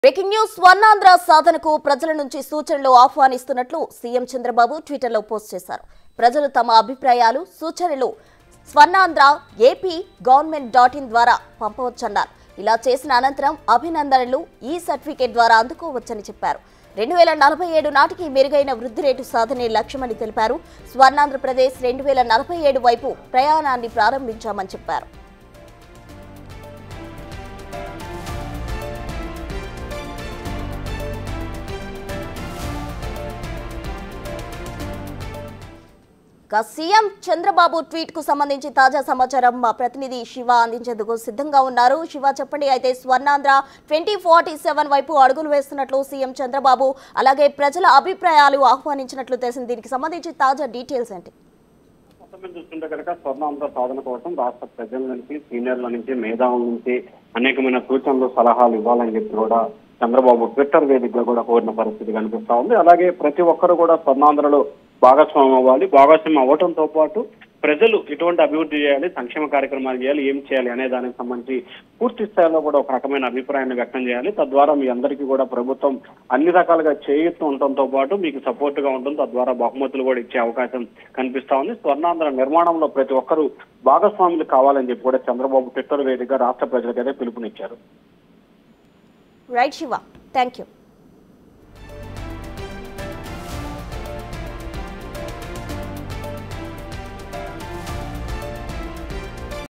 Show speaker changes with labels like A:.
A: breaking news Swarnandhra సాధనకు ప్రజల నుంచి సూచనలు ఆహ్వానిస్తున్నట్లు సీఎం చంద్రబాబు ట్విట్టర్లో పోస్ట్ చేశారు ప్రజలు తమ అభిప్రాయాలు సూచనలు Swarnandhra AP government dot in ద్వారా పంపవచ్చన్నారు ఇలా చేసిన అనంతరం అభినందనలు ఈ సర్టిఫికేట్ ద్వారా అందుకోవచ్చని చెప్పారు రెండు వేల నలభై ఏడు నాటికి మెరుగైన వృద్ధి రేటు సాధనే లక్ష్యమని తెలిపారు స్వర్ణాంధ్రప్రదేశ్ రెండు వేల నలభై ఏడు వైపు ప్రయాణాన్ని ప్రారంభించామని చెప్పారు ఇక సీఎం చంద్రబాబు ట్వీట్ కు సంబంధించి తాజా సమాచారం మా ప్రతినిధి శివ అందించేందుకు సిద్ధంగా ఉన్నారు శివ చెప్పండి అయితే స్వర్ణాంధ్ర ట్వంటీ ఫార్టీ సెవెన్ వైపు అడుగులు వేస్తున్నట్లు సీఎం చంద్రబాబు అలాగే ప్రజల అభిప్రాయాలు ఆహ్వానించినట్లు తెలిసింది దీనికి సంబంధించి తాజా డీటెయిల్స్ ఏంటి
B: మొత్తం మీద చూస్తుంటే కనుక స్వర్ణాంధ్ర సాధన కోసం రాష్ట్ర ప్రజల నుంచి సీనియర్ల నుంచి మేధావుల నుంచి అనేకమైన సూచనలు సలహాలు ఇవ్వాలని చెప్పి కూడా చంద్రబాబు ట్విట్టర్ వేదికగా కూడా కోరిన పరిస్థితి కనిపిస్తా ఉంది అలాగే ప్రతి ఒక్కరు కూడా స్వర్ణాంధ్రలో భాగస్వామ్యం అవ్వాలి భాగస్వామ్యం అవ్వడంతో పాటు ప్రజలు ఎటువంటి అభివృద్ధి చేయాలి సంక్షేమ కార్యక్రమాలు చేయాలి ఏం చేయాలి అనే దానికి సంబంధించి పూర్తి స్థాయిలో కూడా ఒక రకమైన అభిప్రాయాన్ని వ్యక్తం చేయాలి తద్వారా మీ అందరికీ కూడా ప్రభుత్వం అన్ని రకాలుగా చేయూతూ ఉండటంతో పాటు మీకు సపోర్ట్ గా ఉంటుంది తద్వారా బహుమతులు కూడా ఇచ్చే అవకాశం కనిపిస్తా ఉంది స్వర్ణాంధ్ర నిర్మాణంలో ప్రతి ఒక్కరూ భాగస్వాములు కావాలని చెప్పి కూడా చంద్రబాబు ట్విట్టర్ వేదికగా రాష్ట్ర ప్రజలకైతే పిలుపునిచ్చారు
A: రైట్ శివ థ్యాంక్ యూ